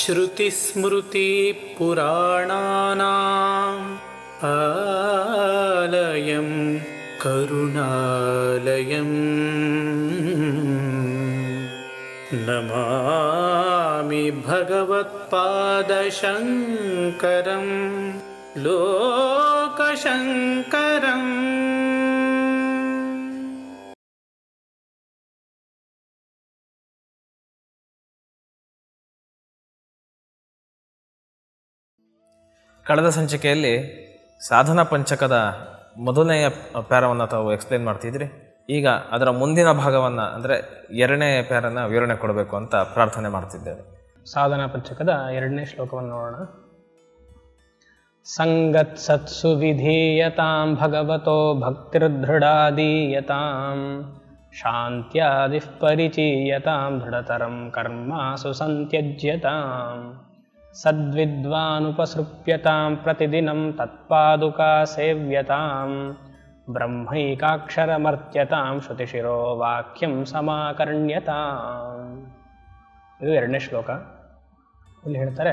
श्रुतिस्मृतिपुराणानाम् आलयं करुणालयम् नमामि भगवत्पादशङ्करं लोकशङ्करम् ಕಳೆದ ಸಂಚಿಕೆಯಲ್ಲಿ ಸಾಧನ ಪಂಚಕದ ಮೊದಲನೆಯ ಪ್ಯಾರವನ್ನು ತಾವು ಎಕ್ಸ್ಪ್ಲೇನ್ ಮಾಡ್ತಿದ್ರಿ ಈಗ ಅದರ ಮುಂದಿನ ಭಾಗವನ್ನು ಅಂದರೆ ಎರಡನೇ ಪ್ಯಾರನ ವಿವರಣೆ ಕೊಡಬೇಕು ಅಂತ ಪ್ರಾರ್ಥನೆ ಮಾಡ್ತಿದ್ದೇವೆ ಸಾಧನಾ ಪಂಚಕದ ಎರಡನೇ ಶ್ಲೋಕವನ್ನು ನೋಡೋಣ ಸಂಗತ್ ಸತ್ಸು ವಿಧೀಯತಾಂ ಭಗವತೋ ಭಕ್ತಿರ್ದೃಢಾದೀಯತಾಂ ಶಾಂತ್ಯಾದಿ ಪರಿಚೀಯತಾಂ ದೃಢತರಂ ಕರ್ಮಾಸು ಸಂತ್ಯಜ್ಯತಾಂ ಸದ್ವಿದ್ವಾನುಪಸೃಪ್ಯತಾಂ ಪ್ರತಿದಿನಂ ತತ್ಪಾದುಕಾ ಸೇವ್ಯತಾಂ ಬ್ರಹ್ಮೈಕಾಕ್ಷರಮರ್ತ್ಯತಾಂ ಶ್ರುತಿಶಿರೋ ವಾಕ್ಯಂ ಸಮಾಕರ್ಣ್ಯತಾಂ ಇದು ಎರಡನೇ ಶ್ಲೋಕ ಇಲ್ಲಿ ಹೇಳ್ತಾರೆ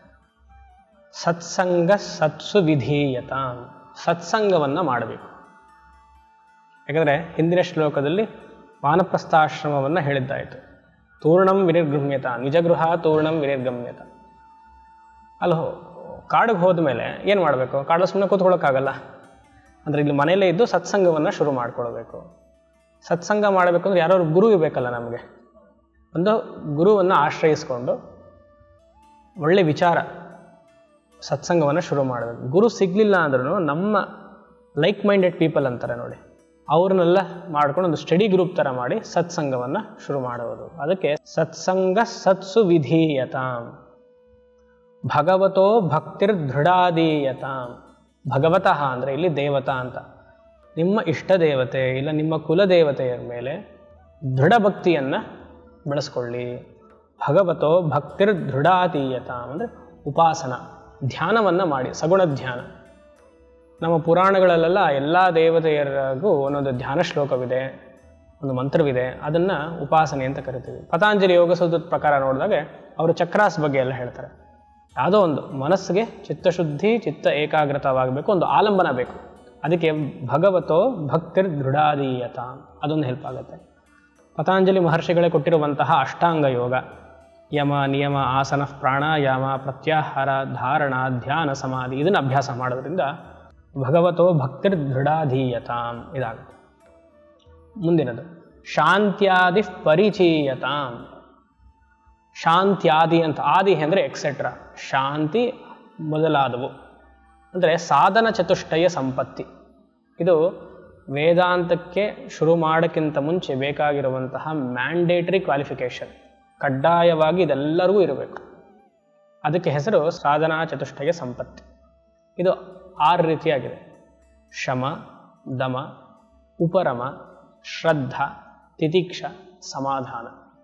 ಸತ್ಸಂಗ ಸತ್ಸು ವಿಧೀಯತ ಸತ್ಸಂಗವನ್ನು ಮಾಡಬೇಕು ಯಾಕಂದರೆ ಹಿಂದಿನ ಶ್ಲೋಕದಲ್ಲಿ ವಾನಪ್ರಸ್ಥಾಶ್ರಮವನ್ನು ಹೇಳಿದ್ದಾಯಿತು ತೂರ್ಣಂ ವಿನಿರ್ಗಮ್ಯತ ನಿಜಗೃಹ ತೂರ್ಣಂ ವಿನಿರ್ಗಮ್ಯತ ಅಲ್ಲಿ ಹೋ ಕಾಡಿಗೆ ಹೋದ ಮೇಲೆ ಏನು ಮಾಡಬೇಕು ಕಾಡಲ್ಲಿ ಸುಮ್ಮನೆ ಕೂತ್ಕೊಳ್ಳೋಕ್ಕಾಗಲ್ಲ ಅಂದರೆ ಇಲ್ಲಿ ಮನೆಯಲ್ಲೇ ಇದ್ದು ಸತ್ಸಂಗವನ್ನು ಶುರು ಮಾಡಿಕೊಳ್ಬೇಕು ಸತ್ಸಂಗ ಮಾಡಬೇಕು ಅಂದ್ರೆ ಯಾರೋ ಗುರು ಇರಬೇಕಲ್ಲ ನಮಗೆ ಒಂದು ಗುರುವನ್ನು ಆಶ್ರಯಿಸ್ಕೊಂಡು ಒಳ್ಳೆ ವಿಚಾರ ಸತ್ಸಂಗವನ್ನು ಶುರು ಮಾಡಬೇಕು ಗುರು ಸಿಗಲಿಲ್ಲ ಅಂದ್ರೂ ನಮ್ಮ ಲೈಕ್ ಮೈಂಡೆಡ್ ಪೀಪಲ್ ಅಂತಾರೆ ನೋಡಿ ಅವ್ರನ್ನೆಲ್ಲ ಮಾಡ್ಕೊಂಡು ಒಂದು ಸ್ಟಡಿ ಗ್ರೂಪ್ ಥರ ಮಾಡಿ ಸತ್ಸಂಗವನ್ನು ಶುರು ಮಾಡುವುದು ಅದಕ್ಕೆ ಸತ್ಸಂಗ ಸತ್ಸು ವಿಧೀಯತಾಂ ಭಗವತೋ ಭಕ್ತಿರ್ ದೃಢಾದೀಯತಾಂ ಭಗವತಃ ಅಂದರೆ ಇಲ್ಲಿ ದೇವತಾ ಅಂತ ನಿಮ್ಮ ಇಷ್ಟ ದೇವತೆ ಇಲ್ಲ ನಿಮ್ಮ ಕುಲ ದೇವತೆಯ ಮೇಲೆ ದೃಢ ಭಕ್ತಿಯನ್ನು ಬೆಳೆಸ್ಕೊಳ್ಳಿ ಭಗವತೋ ಭಕ್ತಿರ್ ದೃಢಾತೀಯತ ಅಂದರೆ ಉಪಾಸನ ಧ್ಯಾನವನ್ನು ಮಾಡಿ ಸಗುಣ ಧ್ಯಾನ ನಮ್ಮ ಪುರಾಣಗಳಲ್ಲೆಲ್ಲ ಎಲ್ಲ ದೇವತೆಯರಿಗೂ ಒಂದೊಂದು ಧ್ಯಾನ ಶ್ಲೋಕವಿದೆ ಒಂದು ಮಂತ್ರವಿದೆ ಅದನ್ನು ಉಪಾಸನೆ ಅಂತ ಕರಿತೀವಿ ಪತಾಂಜಲಿ ಯೋಗ ಸೂತ್ರದ ಪ್ರಕಾರ ನೋಡಿದಾಗ ಅವರು ಚಕ್ರಾಸ್ ಬಗ್ಗೆ ಎಲ್ಲ ಹೇಳ್ತಾರೆ ಯಾವುದೋ ಒಂದು ಮನಸ್ಸಿಗೆ ಚಿತ್ತಶುದ್ಧಿ ಚಿತ್ತ ಏಕಾಗ್ರತವಾಗಬೇಕು ಒಂದು ಆಲಂಬನ ಬೇಕು ಅದಕ್ಕೆ ಭಗವತೋ ಭಕ್ತಿರ್ ದೃಢಾದೀಯತ ಅದೊಂದು ಹೆಲ್ಪ್ ಆಗುತ್ತೆ ಪತಾಂಜಲಿ ಮಹರ್ಷಿಗಳೇ ಕೊಟ್ಟಿರುವಂತಹ ಅಷ್ಟಾಂಗ ಯೋಗ ಯಮ ನಿಯಮ ಆಸನ ಪ್ರಾಣಾಯಾಮ ಪ್ರತ್ಯಾಹಾರ ಧಾರಣ ಧ್ಯಾನ ಸಮಾಧಿ ಇದನ್ನು ಅಭ್ಯಾಸ ಮಾಡೋದ್ರಿಂದ ಭಗವತೋ ಭಕ್ತಿರ್ ದೃಢಾಧೀಯತಾಂ ಇದಾಗುತ್ತೆ ಮುಂದಿನದು ಶಾಂತ್ಯಾದಿ ಪರಿಚೀಯತಾಂ ಶಾಂತ್ಯಾದಿ ಅಂತ ಆದಿ ಅಂದರೆ ಎಕ್ಸೆಟ್ರಾ ಶಾಂತಿ ಮೊದಲಾದವು ಅಂದರೆ ಸಾಧನ ಚತುಷ್ಟಯ ಸಂಪತ್ತಿ ಇದು ವೇದಾಂತಕ್ಕೆ ಶುರು ಮಾಡೋಕ್ಕಿಂತ ಮುಂಚೆ ಬೇಕಾಗಿರುವಂತಹ ಮ್ಯಾಂಡೇಟರಿ ಕ್ವಾಲಿಫಿಕೇಷನ್ ಕಡ್ಡಾಯವಾಗಿ ಇದೆಲ್ಲರಿಗೂ ಇರಬೇಕು ಅದಕ್ಕೆ ಹೆಸರು ಸಾಧನಾ ಚತುಷ್ಟಯ ಸಂಪತ್ತಿ ಇದು ಆರು ರೀತಿಯಾಗಿದೆ ಶಮ ದಮ ಉಪರಮ ಶ್ರದ್ಧಾ ತಿತಿಕ್ಷ ಸಮಾಧಾನ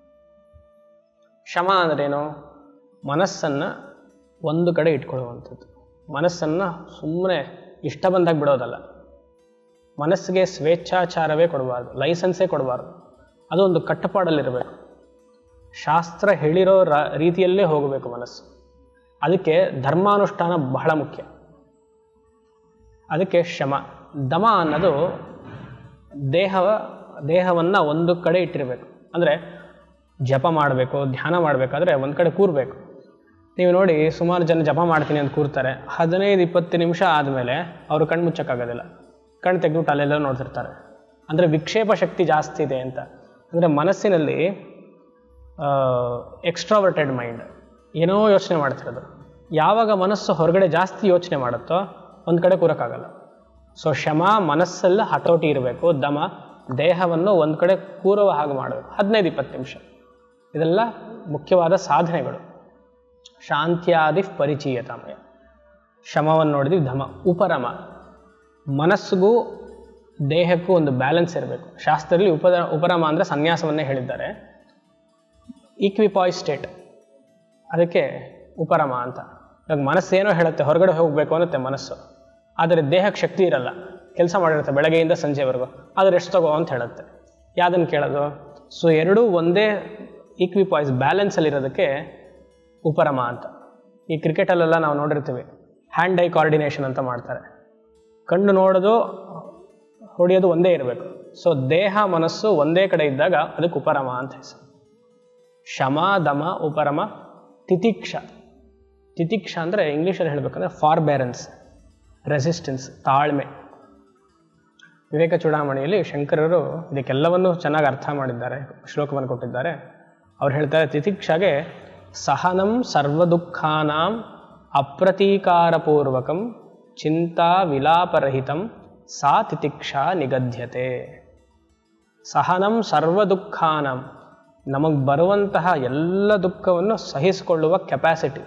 ಶಮ ಅಂದ್ರೇನು ಮನಸ್ಸನ್ನು ಒಂದು ಕಡೆ ಇಟ್ಕೊಳ್ಳುವಂಥದ್ದು ಮನಸ್ಸನ್ನು ಸುಮ್ಮನೆ ಇಷ್ಟ ಬಂದಾಗ ಬಿಡೋದಲ್ಲ ಮನಸ್ಸಿಗೆ ಸ್ವೇಚ್ಛಾಚಾರವೇ ಕೊಡಬಾರ್ದು ಲೈಸೆನ್ಸೇ ಕೊಡಬಾರ್ದು ಅದು ಒಂದು ಕಟ್ಟುಪಾಡಲ್ಲಿರಬೇಕು ಶಾಸ್ತ್ರ ಹೇಳಿರೋ ರ ರೀತಿಯಲ್ಲೇ ಹೋಗಬೇಕು ಮನಸ್ಸು ಅದಕ್ಕೆ ಧರ್ಮಾನುಷ್ಠಾನ ಬಹಳ ಮುಖ್ಯ ಅದಕ್ಕೆ ಶಮ ದಮ ಅನ್ನೋದು ದೇಹವ ದೇಹವನ್ನು ಒಂದು ಕಡೆ ಇಟ್ಟಿರಬೇಕು ಅಂದರೆ ಜಪ ಮಾಡಬೇಕು ಧ್ಯಾನ ಮಾಡಬೇಕಾದ್ರೆ ಒಂದು ಕಡೆ ಕೂರಬೇಕು ನೀವು ನೋಡಿ ಸುಮಾರು ಜನ ಜಪ ಮಾಡ್ತೀನಿ ಅಂತ ಕೂರ್ತಾರೆ ಹದಿನೈದು ಇಪ್ಪತ್ತು ನಿಮಿಷ ಆದಮೇಲೆ ಅವರು ಕಣ್ಣು ಮುಚ್ಚಕ್ಕಾಗೋದಿಲ್ಲ ಕಣ್ಣು ತೆಗೆದ್ಬಿಟ್ಟು ಅಲ್ಲೆಲ್ಲ ನೋಡ್ತಿರ್ತಾರೆ ಅಂದರೆ ವಿಕ್ಷೇಪ ಶಕ್ತಿ ಜಾಸ್ತಿ ಇದೆ ಅಂತ ಅಂದರೆ ಮನಸ್ಸಿನಲ್ಲಿ ಎಕ್ಸ್ಟ್ರಾವರ್ಟೆಡ್ ಮೈಂಡ್ ಏನೋ ಯೋಚನೆ ಮಾಡ್ತಿರೋದು ಯಾವಾಗ ಮನಸ್ಸು ಹೊರಗಡೆ ಜಾಸ್ತಿ ಯೋಚನೆ ಮಾಡುತ್ತೋ ಒಂದು ಕಡೆ ಕೂರೋಕ್ಕಾಗಲ್ಲ ಸೊ ಶಮ ಮನಸ್ಸೆಲ್ಲ ಹತೋಟಿ ಇರಬೇಕು ದಮ ದೇಹವನ್ನು ಒಂದು ಕಡೆ ಕೂರುವ ಹಾಗೆ ಮಾಡಬೇಕು ಹದಿನೈದು ಇಪ್ಪತ್ತು ನಿಮಿಷ ಇದೆಲ್ಲ ಮುಖ್ಯವಾದ ಸಾಧನೆಗಳು ಶಾಂತ್ಯಾದಿ ಪರಿಚೀಯತಾಮಯ ಶಮವನ್ನು ನೋಡಿದ್ವಿ ಧಮ ಉಪರಮ ಮನಸ್ಸಿಗೂ ದೇಹಕ್ಕೂ ಒಂದು ಬ್ಯಾಲೆನ್ಸ್ ಇರಬೇಕು ಶಾಸ್ತ್ರದಲ್ಲಿ ಉಪದ ಉಪರಮ ಅಂದರೆ ಸನ್ಯಾಸವನ್ನೇ ಹೇಳಿದ್ದಾರೆ ಈಕ್ವಿಪಾಯ್ ಸ್ಟೇಟ್ ಅದಕ್ಕೆ ಉಪರಮ ಅಂತ ಇವಾಗ ಮನಸ್ಸೇನೋ ಹೇಳುತ್ತೆ ಹೊರಗಡೆ ಹೋಗಬೇಕು ಅನ್ನುತ್ತೆ ಮನಸ್ಸು ಆದರೆ ದೇಹಕ್ಕೆ ಶಕ್ತಿ ಇರಲ್ಲ ಕೆಲಸ ಮಾಡಿರುತ್ತೆ ಬೆಳಗ್ಗೆಯಿಂದ ಸಂಜೆವರೆಗೂ ಆದರೆ ಎಷ್ಟು ತಗೋ ಅಂತ ಹೇಳುತ್ತೆ ಯಾವುದನ್ನು ಕೇಳೋದು ಸೊ ಎರಡೂ ಒಂದೇ ಈಕ್ವಿಪಾಯ್ಸ್ ಬ್ಯಾಲೆನ್ಸಲ್ಲಿರೋದಕ್ಕೆ ಉಪರಮ ಅಂತ ಈ ಕ್ರಿಕೆಟಲ್ಲೆಲ್ಲ ನಾವು ನೋಡಿರ್ತೀವಿ ಹ್ಯಾಂಡ್ ಐ ಕೋಆರ್ಡಿನೇಷನ್ ಅಂತ ಮಾಡ್ತಾರೆ ಕಣ್ಣು ನೋಡೋದು ಹೊಡೆಯೋದು ಒಂದೇ ಇರಬೇಕು ಸೊ ದೇಹ ಮನಸ್ಸು ಒಂದೇ ಕಡೆ ಇದ್ದಾಗ ಅದಕ್ಕೆ ಉಪರಮ ಅಂತ ಹೆಸರು ಶಮ ದಮ ಉಪರಮ ತಿತಿಕ್ಷ ತಿತಿಕ್ಷ ಅಂದರೆ ಇಂಗ್ಲೀಷಲ್ಲಿ ಹೇಳಬೇಕಂದ್ರೆ ಫಾರ್ಬೇರೆನ್ಸ್ ರೆಸಿಸ್ಟೆನ್ಸ್ ತಾಳ್ಮೆ ವಿವೇಕ ಚೂಡಾಮಣಿಯಲ್ಲಿ ಶಂಕರರು ಇದಕ್ಕೆಲ್ಲವನ್ನೂ ಚೆನ್ನಾಗಿ ಅರ್ಥ ಮಾಡಿದ್ದಾರೆ ಶ್ಲೋಕವನ್ನು ಕೊಟ್ಟಿದ್ದಾರೆ ಅವ್ರು ಹೇಳ್ತಾರೆ ತಿತಿಕ್ಷಾಗೆ ಸಹನಂ ಸರ್ವದುಃಖಾನಾಂ ಅಪ್ರತೀಕಾರಪೂರ್ವಕಂ ಚಿಂತಾ ವಿಲಾಪರಹಿತಂ ಸಾ ತಿತಿಕ್ಷಾ ನಿಗದ್ಯತೆ ಸಹನಂ ಸರ್ವದುಃಖಾನಂ ನಮಗೆ ಬರುವಂತಹ ಎಲ್ಲ ದುಃಖವನ್ನು ಸಹಿಸಿಕೊಳ್ಳುವ ಕೆಪಾಸಿಟಿ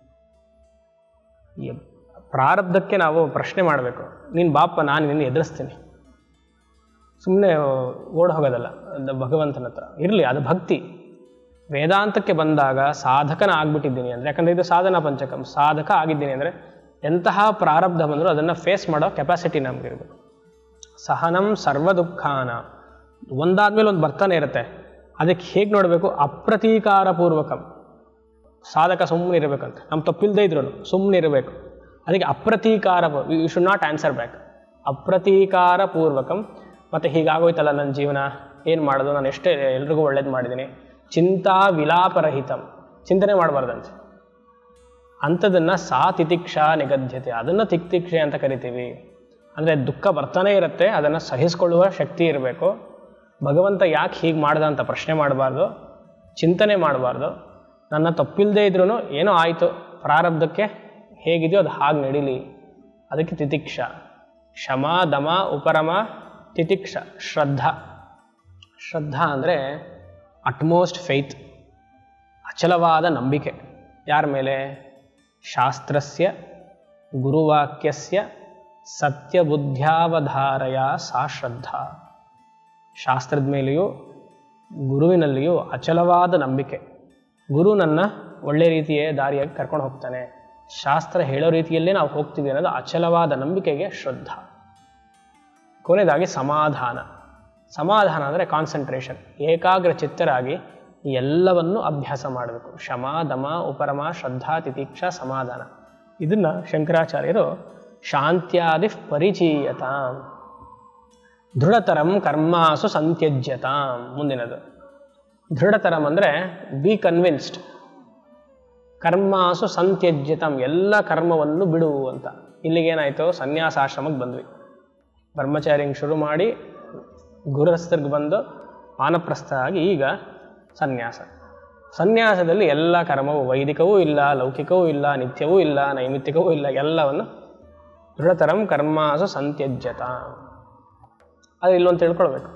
ಈ ಪ್ರಾರಬ್ಧಕ್ಕೆ ನಾವು ಪ್ರಶ್ನೆ ಮಾಡಬೇಕು ನೀನು ಬಾಪ ನಾನು ನಿನ್ನ ಎದುರಿಸ್ತೀನಿ ಸುಮ್ಮನೆ ಓಡ್ ಹೋಗೋದಲ್ಲ ಅದು ಭಗವಂತನ ಹತ್ರ ಇರಲಿ ಅದು ಭಕ್ತಿ ವೇದಾಂತಕ್ಕೆ ಬಂದಾಗ ಸಾಧಕನ ಆಗ್ಬಿಟ್ಟಿದ್ದೀನಿ ಅಂದರೆ ಯಾಕಂದರೆ ಇದು ಸಾಧನಾ ಪಂಚಕಂ ಸಾಧಕ ಆಗಿದ್ದೀನಿ ಅಂದರೆ ಎಂತಹ ಪ್ರಾರಬ್ಧ ಬಂದರೂ ಅದನ್ನು ಫೇಸ್ ಮಾಡೋ ಕೆಪಾಸಿಟಿ ನಮಗಿರಬೇಕು ಸಹನಂ ಸರ್ವ ದುಃಖಾನ ಒಂದಾದ್ಮೇಲೆ ಒಂದು ಬರ್ತಾನೆ ಇರುತ್ತೆ ಅದಕ್ಕೆ ಹೇಗೆ ನೋಡಬೇಕು ಅಪ್ರತೀಕಾರಪೂರ್ವಕಂ ಸಾಧಕ ಸುಮ್ಮನೆ ಇರಬೇಕಂತ ನಮ್ಮ ತಪ್ಪಿಲ್ಲದೆ ಇದ್ರು ಸುಮ್ಮನೆ ಇರಬೇಕು ಅದಕ್ಕೆ ಅಪ್ರತೀಕಾರ you should not answer back ಅಪ್ರತೀಕಾರ ಪೂರ್ವಕಂ ಮತ್ತು ಹೀಗಾಗೋಯ್ತಲ್ಲ ನನ್ನ ಜೀವನ ಏನು ಮಾಡೋದು ನಾನು ಎಷ್ಟೇ ಎಲ್ರಿಗೂ ಒಳ್ಳೇದು ಮಾಡಿದ್ದೀನಿ ಚಿಂತಾ ವಿಲಾಪರಹಿತಂ ಚಿಂತನೆ ಮಾಡಬಾರ್ದಂತೆ ಅಂಥದನ್ನು ಸಾ ತಿತಿಕ್ಷಾ ನಿಗದ್ಯತೆ ಅದನ್ನು ತಿಕ್ತಿಕ್ಷೆ ಅಂತ ಕರಿತೀವಿ ಅಂದರೆ ದುಃಖ ಬರ್ತಾನೆ ಇರುತ್ತೆ ಅದನ್ನು ಸಹಿಸ್ಕೊಳ್ಳುವ ಶಕ್ತಿ ಇರಬೇಕು ಭಗವಂತ ಯಾಕೆ ಹೀಗೆ ಮಾಡ್ದ ಅಂತ ಪ್ರಶ್ನೆ ಮಾಡಬಾರ್ದು ಚಿಂತನೆ ಮಾಡಬಾರ್ದು ನನ್ನ ತಪ್ಪಿಲ್ಲದೆ ಇದ್ರೂ ಏನೋ ಆಯಿತು ಪ್ರಾರಬ್ಧಕ್ಕೆ ಹೇಗಿದೆಯೋ ಅದು ಹಾಗೆ ನಡೀಲಿ ಅದಕ್ಕೆ ತಿತಿಕ್ಷ ಶಮ ದಮ ಉಪರಮ ತಿತಿಕ್ಷ ಶ್ರದ್ಧಾ ಶ್ರದ್ಧಾ ಅಂದರೆ ಅಟ್ಮೋಸ್ಟ್ ಫೈತ್ ಅಚಲವಾದ ನಂಬಿಕೆ ಯಾರ ಮೇಲೆ ಶಾಸ್ತ್ರಸ್ಯ ಗುರುವಾಕ್ಯಸ್ಯ ಸತ್ಯಬುದ್ಧ್ಯಾವಧಾರಯ ಸಾ ಶ್ರದ್ಧಾ ಶಾಸ್ತ್ರದ ಮೇಲೆಯೂ ಗುರುವಿನಲ್ಲಿಯೂ ಅಚಲವಾದ ನಂಬಿಕೆ ಗುರು ನನ್ನ ಒಳ್ಳೆ ರೀತಿಯ ದಾರಿಯಾಗಿ ಕರ್ಕೊಂಡು ಹೋಗ್ತಾನೆ ಶಾಸ್ತ್ರ ಹೇಳೋ ರೀತಿಯಲ್ಲೇ ನಾವು ಹೋಗ್ತೀವಿ ಅನ್ನೋದು ಅಚಲವಾದ ನಂಬಿಕೆಗೆ ಶ್ರದ್ಧಾ ಕೊನೆಯದಾಗಿ ಸಮಾಧಾನ ಸಮಾಧಾನ ಅಂದರೆ ಕಾನ್ಸಂಟ್ರೇಷನ್ ಏಕಾಗ್ರ ಚಿತ್ತರಾಗಿ ಎಲ್ಲವನ್ನು ಅಭ್ಯಾಸ ಮಾಡಬೇಕು ಶಮ ದಮ ಉಪರಮ ಶ್ರದ್ಧಾ ತಿತೀಕ್ಷ ಸಮಾಧಾನ ಇದನ್ನು ಶಂಕರಾಚಾರ್ಯರು ಶಾಂತ್ಯಾದಿ ಪರಿಚೀಯತಾಂ ದೃಢತರಂ ಕರ್ಮಾಸು ಸಂತ್ಯಜ್ಯತಾಂ ಮುಂದಿನದು ದೃಢತರಂ ಅಂದರೆ ಬಿ ಕನ್ವಿನ್ಸ್ಡ್ ಕರ್ಮಾಸು ಸಂತ್ಯಜ್ಯತಾಂ ಎಲ್ಲ ಕರ್ಮವನ್ನು ಬಿಡು ಅಂತ ಇಲ್ಲಿಗೇನಾಯಿತು ಸನ್ಯಾಸಾಶ್ರಮಕ್ಕೆ ಬಂದ್ವಿ ಬ್ರಹ್ಮಚಾರಿಂಗ್ ಶುರು ಮಾಡಿ ಗುರುಸ್ಥರಿಗೆ ಬಂದು ವಾನಪ್ರಸ್ಥ ಆಗಿ ಈಗ ಸನ್ಯಾಸ ಸನ್ಯಾಸದಲ್ಲಿ ಎಲ್ಲ ಕರ್ಮವು ವೈದಿಕವೂ ಇಲ್ಲ ಲೌಕಿಕವೂ ಇಲ್ಲ ನಿತ್ಯವೂ ಇಲ್ಲ ನೈಮಿತ್ತಿಕವೂ ಇಲ್ಲ ಎಲ್ಲವನ್ನು ದೃಢತರಂ ಕರ್ಮಾಸು ಸಂತ್ಯಜ್ಯತ ಅದು ಇಲ್ಲೊಂದು ತಿಳ್ಕೊಳ್ಬೇಕು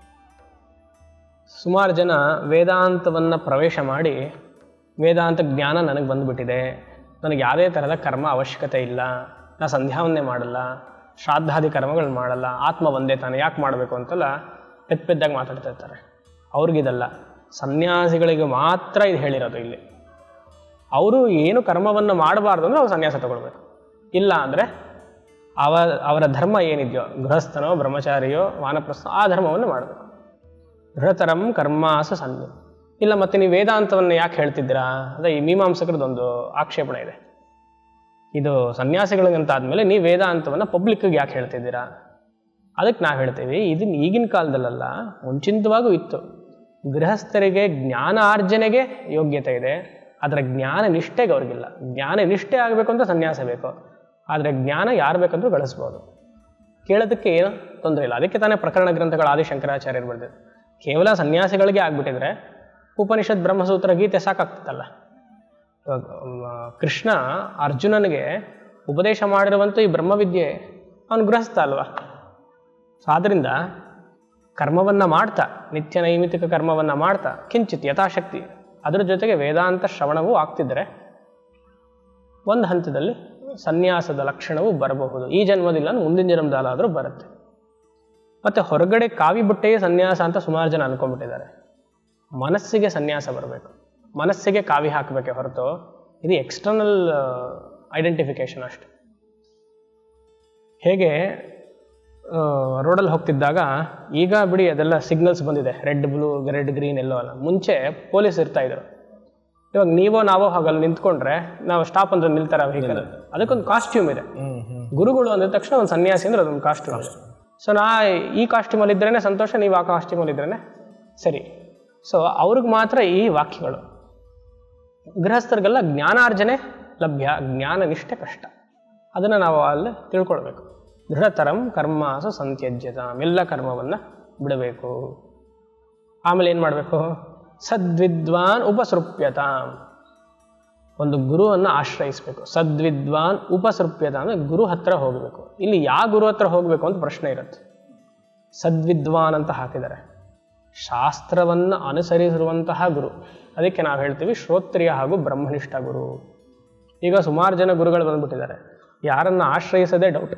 ಸುಮಾರು ಜನ ವೇದಾಂತವನ್ನು ಪ್ರವೇಶ ಮಾಡಿ ವೇದಾಂತ ಜ್ಞಾನ ನನಗೆ ಬಂದುಬಿಟ್ಟಿದೆ ನನಗೆ ಯಾವುದೇ ಥರದ ಕರ್ಮ ಅವಶ್ಯಕತೆ ಇಲ್ಲ ನಾ ಸಂಧ್ಯಾವನ್ನೇ ಮಾಡಲ್ಲ ಶ್ರಾದ್ದಾದಿ ಕರ್ಮಗಳು ಮಾಡಲ್ಲ ಆತ್ಮ ಒಂದೇ ತಾನೆ ಯಾಕೆ ಮಾಡಬೇಕು ಅಂತೆಲ್ಲ ಪೆದ್ ಪೆದ್ದಾಗಿ ಮಾತಾಡ್ತಾ ಇರ್ತಾರೆ ಅವ್ರಿಗಿದಲ್ಲ ಸನ್ಯಾಸಿಗಳಿಗೆ ಮಾತ್ರ ಇದು ಹೇಳಿರೋದು ಇಲ್ಲಿ ಅವರು ಏನು ಕರ್ಮವನ್ನು ಮಾಡಬಾರ್ದು ಅಂದರೆ ಅವ್ರು ಸನ್ಯಾಸ ತಗೊಳ್ಬೇಕು ಇಲ್ಲ ಅಂದರೆ ಅವ ಅವರ ಧರ್ಮ ಏನಿದೆಯೋ ಗೃಹಸ್ಥನೋ ಬ್ರಹ್ಮಚಾರಿಯೋ ವಾನಪ್ರಸ್ಥ ಆ ಧರ್ಮವನ್ನು ಮಾಡಬೇಕು ದೃಢತರಂ ಕರ್ಮಾಸ ಸನ್ಯ ಇಲ್ಲ ಮತ್ತೆ ನೀವು ವೇದಾಂತವನ್ನು ಯಾಕೆ ಹೇಳ್ತಿದ್ದೀರಾ ಅದೇ ಈ ಮೀಮಾಂಸಕರದೊಂದು ಆಕ್ಷೇಪಣೆ ಇದೆ ಇದು ಸನ್ಯಾಸಿಗಳಿಗಂತ ಆದಮೇಲೆ ನೀವು ವೇದಾಂತವನ್ನು ಪಬ್ಲಿಕ್ಕಿಗೆ ಯಾಕೆ ಹೇಳ್ತಿದ್ದೀರಾ ಅದಕ್ಕೆ ನಾವು ಹೇಳ್ತೀವಿ ಇದನ್ನ ಈಗಿನ ಕಾಲದಲ್ಲ ಮುಂಚಿತವಾಗೂ ಇತ್ತು ಗೃಹಸ್ಥರಿಗೆ ಜ್ಞಾನ ಆರ್ಜನೆಗೆ ಯೋಗ್ಯತೆ ಇದೆ ಆದರೆ ಜ್ಞಾನ ನಿಷ್ಠೆಗೆ ಅವ್ರಿಗಿಲ್ಲ ಜ್ಞಾನ ನಿಷ್ಠೆ ಆಗಬೇಕು ಅಂತ ಸನ್ಯಾಸ ಬೇಕು ಆದರೆ ಜ್ಞಾನ ಯಾರು ಬೇಕಂದ್ರೂ ಗಳಿಸ್ಬೋದು ಕೇಳೋದಕ್ಕೆ ಏನು ತೊಂದರೆ ಇಲ್ಲ ಅದಕ್ಕೆ ತಾನೇ ಪ್ರಕರಣ ಗ್ರಂಥಗಳು ಆದಿಶಂಕರಾಚಾರ್ಯರು ಬರೆದಿದ್ದು ಕೇವಲ ಸನ್ಯಾಸಿಗಳಿಗೆ ಆಗ್ಬಿಟ್ಟಿದ್ರೆ ಉಪನಿಷತ್ ಬ್ರಹ್ಮಸೂತ್ರ ಗೀತೆ ಸಾಕಾಗ್ತದಲ್ಲ ಇವಾಗ, ಮ, ಕೃಷ್ಣ ಅರ್ಜುನನಿಗೆ ಉಪದೇಶ ಮಾಡಿರುವಂಥ ಈ ಬ್ರಹ್ಮವಿದ್ಯೆ ಅವನು ಗೃಹಸ್ಥ ಅಲ್ವಾ ಸೊ ಆದ್ದರಿಂದ ಕರ್ಮವನ್ನು ಮಾಡ್ತಾ ನಿತ್ಯ ನೈಮಿತಿಕ ಕರ್ಮವನ್ನು ಮಾಡ್ತಾ ಕಿಂಚಿತ್ ಯಥಾಶಕ್ತಿ ಅದರ ಜೊತೆಗೆ ವೇದಾಂತ ಶ್ರವಣವೂ ಆಗ್ತಿದ್ದರೆ ಒಂದು ಹಂತದಲ್ಲಿ ಸನ್ಯಾಸದ ಲಕ್ಷಣವೂ ಬರಬಹುದು ಈ ಜನ್ಮದಿಲ್ಲ ಅಂದ್ರೆ ಮುಂದಿನ ಜನ್ಮದಲ್ಲಾದರೂ ಬರುತ್ತೆ ಮತ್ತು ಹೊರಗಡೆ ಕಾವಿ ಬುಟ್ಟೆಯೇ ಸನ್ಯಾಸ ಅಂತ ಸುಮಾರು ಜನ ಅಂದ್ಕೊಂಡ್ಬಿಟ್ಟಿದ್ದಾರೆ ಮನಸ್ಸಿಗೆ ಸನ್ಯಾಸ ಬರಬೇಕು ಮನಸ್ಸಿಗೆ ಕಾವಿ ಹಾಕಬೇಕೆ ಹೊರತು ಇದು ಎಕ್ಸ್ಟರ್ನಲ್ ಐಡೆಂಟಿಫಿಕೇಶನ್ ಅಷ್ಟೆ ಹೇಗೆ ರೋಡಲ್ಲಿ ಹೋಗ್ತಿದ್ದಾಗ ಈಗ ಬಿಡಿ ಅದೆಲ್ಲ ಸಿಗ್ನಲ್ಸ್ ಬಂದಿದೆ red blue red green yellow ಅಲ್ಲ ಮುಂಚೆ ಪೊಲೀಸ್ ಇರ್ತಾ ಇದ್ರು ಇವಾಗ ನೀವೋ ನಾವೋ ಹಾಗಲ್ಲಿ ನಿಂತ್ಕೊಂಡ್ರೆ ನಾವು ಸ್ಟಾಪ್ ಅಂತ ನಿಲ್ತಾರ ವೆಹಿಕಲ್ ಅದಕ್ಕೊಂದು ಕಾಸ್ಟ್ಯೂಮ್ ಇದೆ ಗುರುಗಳು ಅಂದ ತಕ್ಷಣ ಒಂದು ಸನ್ಯಾಸಿ ಅಂದ್ರೆ ಅದೊಂದು ಕಾಸ್ಟ್ಯೂಮ್ ಇದೆ ಸೊ ನಾ ಈ ಕಾಸ್ಟ್ಯೂಮಲ್ಲಿ ಇದ್ರೇನೆ ಸಂತೋಷ ನೀವು ಆ ಕಾಸ್ಟ್ಯೂಮಲ್ಲಿ ಇದ್ರೇನೆ ಸರಿ ಸೊ ಅವ್ರಿಗೆ ಮಾತ್ರ ಈ ವಾಕ್ಯಗಳು ಗೃಹಸ್ಥರಿಗೆಲ್ಲ ಜ್ಞಾನಾರ್ಜನೆ ಲಭ್ಯ ಜ್ಞಾನ ನಿಷ್ಠೆ ಕಷ್ಟ ಅದನ್ನು ನಾವು ಅಲ್ಲಿ ತಿಳ್ಕೊಳ್ಬೇಕು ದೃಢತರಂ ಕರ್ಮಾಸು ಸಂತ್ಯಜ್ಯತಾಂ ಎಲ್ಲ ಕರ್ಮವನ್ನು ಬಿಡಬೇಕು ಆಮೇಲೆ ಏನು ಮಾಡಬೇಕು ಸದ್ವಿದ್ವಾನ್ ಉಪಸೃಪ್ಯತಾಂ ಒಂದು ಗುರುವನ್ನು ಆಶ್ರಯಿಸಬೇಕು ಸದ್ವಿದ್ವಾನ್ ಉಪಸೃಪ್ಯತ ಅಂದರೆ ಗುರು ಹತ್ರ ಹೋಗಬೇಕು ಇಲ್ಲಿ ಯಾವ ಗುರು ಹತ್ರ ಹೋಗಬೇಕು ಅಂತ ಪ್ರಶ್ನೆ ಇರುತ್ತೆ ಸದ್ವಿದ್ವಾನ್ ಅಂತ ಹಾಕಿದ್ದಾರೆ ಶಾಸ್ತ್ರವನ್ನು ಅನುಸರಿಸಿರುವಂತಹ ಗುರು ಅದಕ್ಕೆ ನಾವು ಹೇಳ್ತೀವಿ ಶ್ರೋತ್ರಿಯ ಹಾಗೂ ಬ್ರಹ್ಮನಿಷ್ಠ ಗುರು ಈಗ ಸುಮಾರು ಜನ ಗುರುಗಳು ಬಂದ್ಬಿಟ್ಟಿದ್ದಾರೆ ಯಾರನ್ನು ಆಶ್ರಯಿಸೋದೇ ಡೌಟ್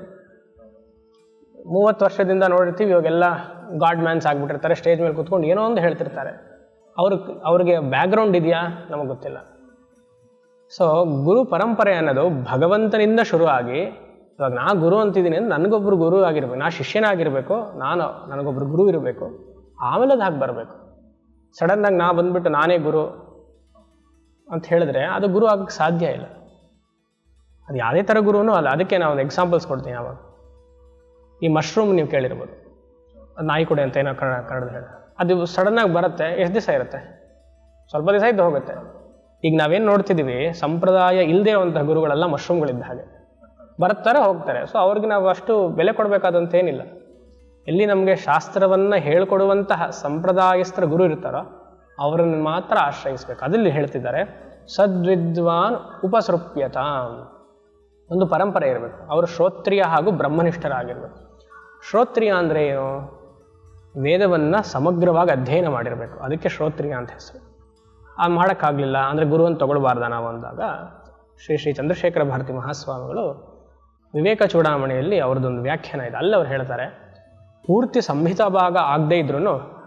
ಮೂವತ್ತು ವರ್ಷದಿಂದ ನೋಡಿರ್ತೀವಿ ಇವಾಗೆಲ್ಲ ಗಾಡ್ ಮ್ಯಾನ್ಸ್ ಆಗ್ಬಿಟ್ಟಿರ್ತಾರೆ ಸ್ಟೇಜ್ ಮೇಲೆ ಕೂತ್ಕೊಂಡು ಏನೋ ಒಂದು ಹೇಳ್ತಿರ್ತಾರೆ ಅವ್ರಿಗೆ ಅವ್ರಿಗೆ ಬ್ಯಾಕ್ಗ್ರೌಂಡ್ ಇದೆಯಾ ನಮಗೆ ಗೊತ್ತಿಲ್ಲ ಸೊ ಗುರು ಪರಂಪರೆ ಅನ್ನೋದು ಭಗವಂತನಿಂದ ಶುರುವಾಗಿ ಇವಾಗ ನಾ ಗುರು ಅಂತಿದ್ದೀನಿ ಅಂದ್ರೆ ನನಗೊಬ್ಬರು ಗುರು ಆಗಿರ್ಬೇಕು ನಾ ಶಿಷ್ಯನಾಗಿರಬೇಕು ನಾನು ನನಗೊಬ್ಬರು ಗುರು ಇರಬೇಕು ಆಮೇಲೆ ಅದು ಹಾಗೆ ಬರಬೇಕು ಸಡನ್ನಾಗಿ ನಾ ಬಂದ್ಬಿಟ್ಟು ನಾನೇ ಗುರು ಅಂತ ಹೇಳಿದ್ರೆ ಅದು ಗುರು ಆಗಕ್ಕೆ ಸಾಧ್ಯ ಇಲ್ಲ ಅದು ಯಾವುದೇ ಥರ ಗುರುನೂ ಅಲ್ಲ ಅದಕ್ಕೆ ನಾವು ಒಂದು ಎಕ್ಸಾಂಪಲ್ಸ್ ಕೊಡ್ತೀನಿ ಯಾವಾಗ ಈ ಮಶ್ರೂಮ್ ನೀವು ಕೇಳಿರ್ಬೋದು ಅದು ನಾಯಿ ಕೊಡೆ ಅಂತ ಏನೋ ಕನ್ನಡ ಕನ್ನಡದಲ್ಲಿ ಹೇಳಿ ಅದು ಸಡನ್ನಾಗಿ ಬರುತ್ತೆ ಎಷ್ಟು ದಿವಸ ಇರುತ್ತೆ ಸ್ವಲ್ಪ ದಿವಸ ಇದ್ದು ಹೋಗುತ್ತೆ ಈಗ ನಾವೇನು ನೋಡ್ತಿದ್ದೀವಿ ಸಂಪ್ರದಾಯ ಇಲ್ಲದೆ ಇರುವಂತಹ ಗುರುಗಳೆಲ್ಲ ಮಶ್ರೂಮ್ಗಳಿದ್ದ ಹಾಗೆ ಬರ್ತಾರೆ ಹೋಗ್ತಾರೆ ಸೊ ಅವ್ರಿಗೆ ನಾವು ಅಷ್ಟು ಬೆಲೆ ಕೊಡಬೇಕಾದಂತ ಏನಿಲ್ಲ ಎಲ್ಲಿ ನಮಗೆ ಶಾಸ್ತ್ರವನ್ನು ಹೇಳ್ಕೊಡುವಂತಹ ಸಂಪ್ರದಾಯಸ್ಥರ ಗುರು ಇರ್ತಾರೋ ಅವರನ್ನು ಮಾತ್ರ ಆಶ್ರಯಿಸ್ಬೇಕು ಅದಲ್ಲಿ ಹೇಳ್ತಿದ್ದಾರೆ ಸದ್ವಿದ್ವಾನ್ ಉಪಸೃಪ್ಯತಾಂ ಒಂದು ಪರಂಪರೆ ಇರಬೇಕು ಅವರು ಶ್ರೋತ್ರಿಯ ಹಾಗೂ ಬ್ರಹ್ಮನಿಷ್ಠರಾಗಿರ್ಬೇಕು ಶ್ರೋತ್ರಿಯ ಅಂದರೆ ಏನು ವೇದವನ್ನು ಸಮಗ್ರವಾಗಿ ಅಧ್ಯಯನ ಮಾಡಿರಬೇಕು ಅದಕ್ಕೆ ಶ್ರೋತ್ರಿಯ ಅಂತ ಹೆಸರು ಆ ಮಾಡೋಕ್ಕಾಗಲಿಲ್ಲ ಅಂದರೆ ಗುರುವನ್ನು ತಗೊಳ್ಬಾರ್ದ ನಾವು ಅಂದಾಗ ಶ್ರೀ ಶ್ರೀ ಚಂದ್ರಶೇಖರ ಭಾರತಿ ಮಹಾಸ್ವಾಮಿಗಳು ವಿವೇಕ ಚೂಡಾಮಣಿಯಲ್ಲಿ ಅವ್ರದ್ದೊಂದು ವ್ಯಾಖ್ಯಾನ ಇದೆ ಅಲ್ಲಿ ಅವ್ರು ಹೇಳ್ತಾರೆ ಪೂರ್ತಿ ಸಂಹಿತಾ ಭಾಗ ಆಗದೇ ಇದ್ರೂ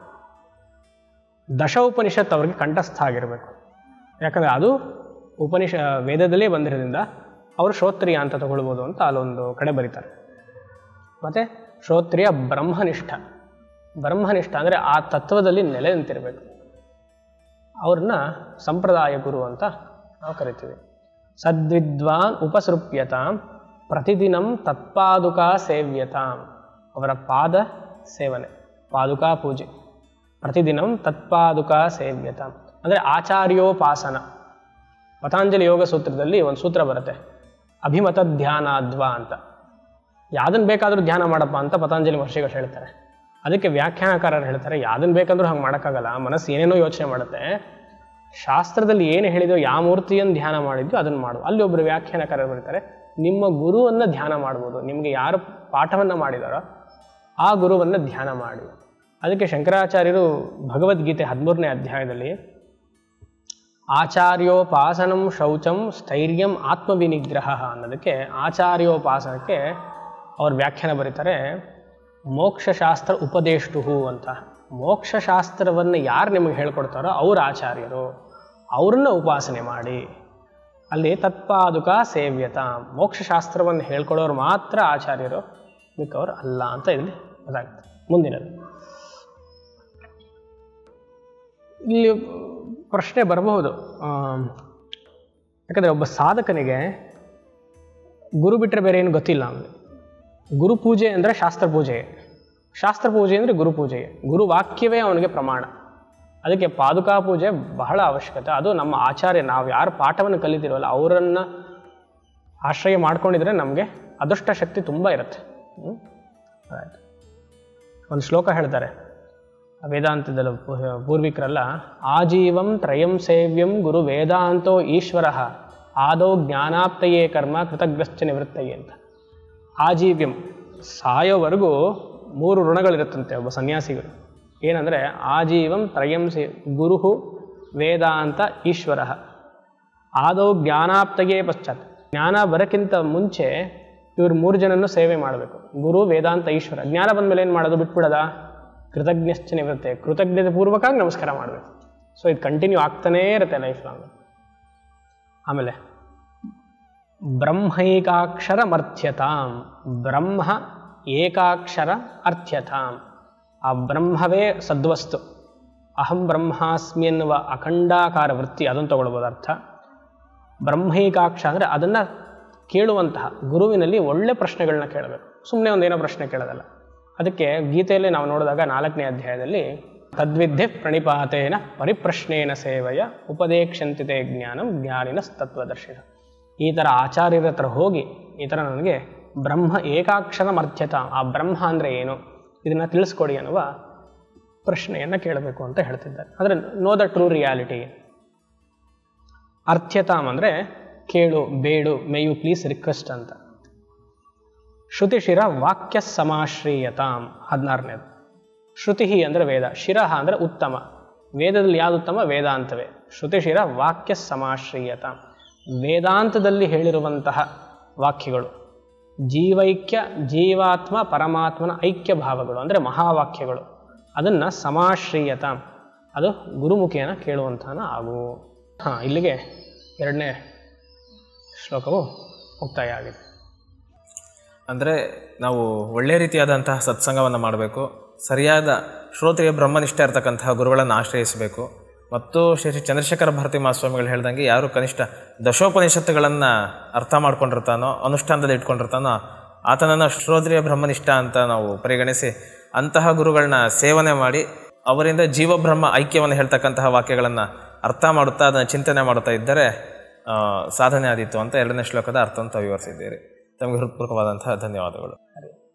ದಶ ಉಪನಿಷತ್ ಅವ್ರಿಗೆ ಕಂಠಸ್ಥ ಆಗಿರಬೇಕು ಯಾಕಂದರೆ ಅದು ಉಪನಿಷ ವೇದದಲ್ಲೇ ಬಂದಿರೋದ್ರಿಂದ ಅವರು ಶ್ರೋತ್ರಿಯ ಅಂತ ತಗೊಳ್ಬೋದು ಅಂತ ಅಲ್ಲೊಂದು ಕಡೆ ಬರೀತಾರೆ ಮತ್ತು ಶ್ರೋತ್ರಿಯ ಬ್ರಹ್ಮನಿಷ್ಠ ಬ್ರಹ್ಮನಿಷ್ಠ ಅಂದರೆ ಆ ತತ್ವದಲ್ಲಿ ನೆಲೆ ನಿಂತಿರಬೇಕು ಅವ್ರನ್ನ ಸಂಪ್ರದಾಯ ಗುರು ಅಂತ ನಾವು ಕರಿತೀವಿ ಸದ್ವಿದ್ವಾನ್ ಉಪಸೃಪ್ಯತಾಂ ಪ್ರತಿದಿನಂ ತತ್ಪಾದುಕಾ ಸೇವ್ಯತಾಂ ಅವರ ಪಾದ ಸೇವನೆ ಪಾದುಕಾ ಪೂಜೆ ಪ್ರತಿದಿನಂ ತತ್ಪಾದುಕಾ ಸೇವ್ಯತಾಂ ಅಂದರೆ ಆಚಾರ್ಯೋಪಾಸನ ಪತಾಂಜಲಿ ಯೋಗ ಸೂತ್ರದಲ್ಲಿ ಒಂದು ಸೂತ್ರ ಬರುತ್ತೆ ಅಭಿಮತ ಧ್ಯಾನಾದ್ವಾ ಅಂತ ಯಾವ್ದನ್ನ ಬೇಕಾದರೂ ಧ್ಯಾನ ಮಾಡಪ್ಪ ಅಂತ ಪತಾಂಜಲಿ ಮಹರ್ಷಿಗಳು ಹೇಳ್ತಾರೆ ಅದಕ್ಕೆ ವ್ಯಾಖ್ಯಾನಕಾರರು ಹೇಳ್ತಾರೆ ಯಾವ್ದನ್ನ ಬೇಕಾದರೂ ಹಂಗೆ ಮಾಡೋಕ್ಕಾಗಲ್ಲ ಮನಸ್ಸು ಏನೇನೋ ಯೋಚನೆ ಮಾಡುತ್ತೆ ಶಾಸ್ತ್ರದಲ್ಲಿ ಏನು ಹೇಳಿದೋ ಯಾವ ಮೂರ್ತಿಯನ್ನು ಧ್ಯಾನ ಮಾಡಿದ್ಯೋ ಅದನ್ನು ಮಾಡು ಅಲ್ಲಿ ಒಬ್ಬರು ವ್ಯಾಖ್ಯಾನಕಾರರು ಬರ್ತಾರೆ ನಿಮ್ಮ ಗುರುವನ್ನು ಧ್ಯಾನ ಮಾಡ್ಬೋದು ನಿಮಗೆ ಯಾರು ಪಾಠವನ್ನು ಮಾಡಿದಾರೋ ಆ ಗುರುವನ್ನು ಧ್ಯಾನ ಮಾಡಿ ಅದಕ್ಕೆ ಶಂಕರಾಚಾರ್ಯರು ಭಗವದ್ಗೀತೆ ಹದಿಮೂರನೇ ಅಧ್ಯಾಯದಲ್ಲಿ ಆಚಾರ್ಯೋಪಾಸನಂ ಶೌಚಂ ಸ್ಥೈರ್ಯಂ ಆತ್ಮವಿನಿಗ್ರಹ ಅನ್ನೋದಕ್ಕೆ ಆಚಾರ್ಯೋಪಾಸನಕ್ಕೆ ಅವ್ರು ವ್ಯಾಖ್ಯಾನ ಬರೀತಾರೆ ಮೋಕ್ಷಶಾಸ್ತ್ರ ಉಪದೇಷ್ಟು ಅಂತ ಮೋಕ್ಷಶಾಸ್ತ್ರವನ್ನು ಯಾರು ನಿಮಗೆ ಹೇಳ್ಕೊಡ್ತಾರೋ ಅವ್ರ ಆಚಾರ್ಯರು ಅವ್ರನ್ನ ಉಪಾಸನೆ ಮಾಡಿ ಅಲ್ಲಿ ತತ್ಪಾದುಕ ಸೇವ್ಯತ ಮೋಕ್ಷಶಾಸ್ತ್ರವನ್ನು ಹೇಳ್ಕೊಡೋರು ಮಾತ್ರ ಆಚಾರ್ಯರು ಮಿಕ್ಕವರು ಅಲ್ಲ ಅಂತ ಇಲ್ಲಿ ಗೊತ್ತಾಗ್ತದೆ ಮುಂದಿನದು ಇಲ್ಲಿ ಪ್ರಶ್ನೆ ಬರಬಹುದು ಆಮ್, ಯಾಕಂದರೆ ಒಬ್ಬ ಸಾಧಕನಿಗೆ ಗುರು ಬಿಟ್ಟರೆ ಬೇರೆ ಏನು ಗೊತ್ತಿಲ್ಲ ಅವನಿಗೆ ಗುರು ಪೂಜೆ ಅಂದರೆ ಶಾಸ್ತ್ರ ಪೂಜೆ ಶಾಸ್ತ್ರ ಪೂಜೆ ಅಂದರೆ ಗುರು ಪೂಜೆ ಗುರು ವಾಕ್ಯವೇ ಅವನಿಗೆ ಪ್ರಮಾಣ ಅದಕ್ಕೆ ಪಾದುಕಾ ಪೂಜೆ ಬಹಳ ಅವಶ್ಯಕತೆ ಅದು ನಮ್ಮ ಆಚಾರ್ಯ ನಾವು ಯಾರು ಪಾಠವನ್ನು ಕಲಿತಿರೋಲ್ಲ ಅವರನ್ನು ಆಶ್ರಯ ಮಾಡ್ಕೊಂಡಿದ್ರೆ ನಮಗೆ ಅದೃಷ್ಟ ಶಕ್ತಿ ತುಂಬ ಇರುತ್ತೆ ಹ್ಮ್? ಆಯ್ತು ಒಂದು ಶ್ಲೋಕ ಹೇಳ್ತಾರೆ ವೇದಾಂತದಲ್ಲಿ ಪೂ- ಪೂರ್ವಿಕರೆಲ್ಲ ಆಜೀವಂ ತ್ರಯಂ ಸೇವ್ಯಂ ಗುರು ವೇದಾಂತೋ ಈಶ್ವರ ಆದೌ ಜ್ಞಾನಾಪ್ತಯೇ ಕರ್ಮ ಕೃತಜ್ಞಶ್ಚ ನಿವೃತ್ತಯೇ ಅಂತ ಆಜೀವ್ಯಂ ಸಾಯೋವರೆಗೂ ಮೂರು ಋಣಗಳಿರುತ್ತಂತೆ ಒಬ್ಬ ಸನ್ಯಾಸಿಗಳು ಏನಂದರೆ ಆಜೀವಂ ತ್ರಯಂ ಸೇ ಗುರು ವೇದಾಂತ ಈಶ್ವರ ಆದೌ ಜ್ಞಾನಾಪ್ತಯೇ ಪಶ್ಚಾತ್ ಜ್ಞಾನ ಬರೋಕ್ಕಿಂತ ಮುಂಚೆ ಇವ್ರು ಮೂರು ಜನನ್ನು ಸೇವೆ ಮಾಡಬೇಕು ಗುರು ವೇದಾಂತ ಈಶ್ವರ ಜ್ಞಾನ ಬಂದಮೇಲೆ ಏನು ಮಾಡೋದು ಬಿಟ್ಬಿಡೋದ ಕೃತಜ್ಞಶ್ಚ ನಿವೃತ್ತೆ ಕೃತಜ್ಞತೆ ಪೂರ್ವಕವಾಗಿ ನಮಸ್ಕಾರ ಮಾಡಬೇಕು ಸೊ ಇದು ಕಂಟಿನ್ಯೂ ಆಗ್ತಾನೇ ಇರುತ್ತೆ ಲೈಫ್ ಲಾಂಗ್ ಆಮೇಲೆ ಬ್ರಹ್ಮೈಕಾಕ್ಷರ ಮರ್ಥ್ಯತಾಂ ಬ್ರಹ್ಮ ಏಕಾಕ್ಷರ ಅರ್ಥ್ಯತಾಂ ಆ ಬ್ರಹ್ಮವೇ ಸದ್ವಸ್ತು ಅಹಂ ಬ್ರಹ್ಮಾಸ್ಮಿ ಎನ್ನುವ ಅಖಂಡಾಕಾರ ವೃತ್ತಿ ಅದನ್ನು ತಗೊಳ್ಬೋದು ಅರ್ಥ ಬ್ರಹ್ಮೈಕಾಕ್ಷ ಅಂದರೆ ಅದನ್ನು ಕೇಳುವಂತಹ ಗುರುವಿನಲ್ಲಿ ಒಳ್ಳೆ ಪ್ರಶ್ನೆಗಳನ್ನ ಕೇಳಬೇಕು ಸುಮ್ಮನೆ ಒಂದೇನೋ ಪ್ರಶ್ನೆ ಕೇಳೋದಲ್ಲ ಅದಕ್ಕೆ ಗೀತೆಯಲ್ಲಿ ನಾವು ನೋಡಿದಾಗ ನಾಲ್ಕನೇ ಅಧ್ಯಾಯದಲ್ಲಿ ತದ್ವಿದ್ಯೆ ಪ್ರಣಿಪಾತೇನ ಪರಿಪ್ರಶ್ನೇನ ಸೇವೆಯ ಉಪದೇಕ್ಷಂತಿತೆ ಜ್ಞಾನಂ ಜ್ಞಾನಿನ ತತ್ವದರ್ಶಿನ ಈ ಥರ ಆಚಾರ್ಯರ ಹತ್ರ ಹೋಗಿ ಈ ಥರ ನನಗೆ ಬ್ರಹ್ಮ ಏಕಾಕ್ಷರ ಮರ್ಥ್ಯತ ಆ ಬ್ರಹ್ಮ ಅಂದರೆ ಏನು ಇದನ್ನು ತಿಳಿಸ್ಕೊಡಿ ಅನ್ನುವ ಪ್ರಶ್ನೆಯನ್ನು ಕೇಳಬೇಕು ಅಂತ ಹೇಳ್ತಿದ್ದಾರೆ ಅಂದರೆ ನೋ ದ ಟ್ರೂ ರಿಯಾಲಿಟಿ ಅರ್ಥ್ಯತಾಮ್ ಅಂದರೆ ಕೇಳು ಬೇಡು ಮೇ ಯು ಪ್ಲೀಸ್ ರಿಕ್ವೆಸ್ಟ್ ಅಂತ ಶ್ರುತಿಶಿರ ವಾಕ್ಯ ಸಮಾಶ್ರೀಯತಾಂ ಹದಿನಾರನೇದು ಶ್ರುತಿ ಅಂದರೆ ವೇದ ಶಿರಃ ಅಂದರೆ ಉತ್ತಮ ವೇದದಲ್ಲಿ ಯಾವುದು ಉತ್ತಮ ವೇದಾಂತವೇ ಶ್ರುತಿಶಿರ ವಾಕ್ಯ ಸಮಾಶ್ರೀಯತಾಂ ವೇದಾಂತದಲ್ಲಿ ಹೇಳಿರುವಂತಹ ವಾಕ್ಯಗಳು ಜೀವೈಕ್ಯ ಜೀವಾತ್ಮ ಪರಮಾತ್ಮನ ಐಕ್ಯ ಭಾವಗಳು ಅಂದರೆ ಮಹಾವಾಕ್ಯಗಳು ಅದನ್ನು ಸಮಾಶ್ರೀಯತಾಂ ಅದು ಗುರುಮುಖೇನ ಕೇಳುವಂತಹನ ಆಗು ಹಾಂ ಇಲ್ಲಿಗೆ ಎರಡನೇ ಶ್ಲೋಕವು ಮುಕ್ತಾಯ ಆಗಿದೆ ಅಂದರೆ ನಾವು ಒಳ್ಳೆ ರೀತಿಯಾದಂತಹ ಸತ್ಸಂಗವನ್ನು ಮಾಡಬೇಕು ಸರಿಯಾದ ಶ್ರೋತ್ರಿಯ ಬ್ರಹ್ಮನಿಷ್ಠ ಇರತಕ್ಕಂತಹ ಗುರುಗಳನ್ನು ಆಶ್ರಯಿಸಬೇಕು ಮತ್ತು ಶ್ರೀ ಶ್ರೀ ಚಂದ್ರಶೇಖರ ಭಾರತಿ ಮಹಾಸ್ವಾಮಿಗಳು ಹೇಳ್ದಂಗೆ ಯಾರು ಕನಿಷ್ಠ ದಶೋಪನಿಷತ್ತುಗಳನ್ನು ಅರ್ಥ ಮಾಡ್ಕೊಂಡಿರ್ತಾನೋ ಅನುಷ್ಠಾನದಲ್ಲಿ ಇಟ್ಕೊಂಡಿರ್ತಾನೋ ಆತನನ್ನು ಶ್ರೋತ್ರಿಯ ಬ್ರಹ್ಮನಿಷ್ಠ ಅಂತ ನಾವು ಪರಿಗಣಿಸಿ ಅಂತಹ ಗುರುಗಳನ್ನ ಸೇವನೆ ಮಾಡಿ ಅವರಿಂದ ಜೀವಬ್ರಹ್ಮ ಐಕ್ಯವನ್ನು ಹೇಳ್ತಕ್ಕಂತಹ ವಾಕ್ಯಗಳನ್ನು ಅರ್ಥ ಮಾಡುತ್ತಾ ಅದನ್ನು ಚಿಂತನೆ ಮಾಡುತ್ತಾ ಇದ್ದರೆ ಆ, ಸಾಧನೆ ಆದೀತು ಅಂತ ಎರಡನೇ ಶ್ಲೋಕದ ಅರ್ಥವನ್ನು ತಾವು ವಿವರಿಸಿದ್ದೀರಿ ತಮಗೆ ಹೃತ್ಪೂರ್ವಕವಾದಂತಹ ಧನ್ಯವಾದಗಳು ಹರಿ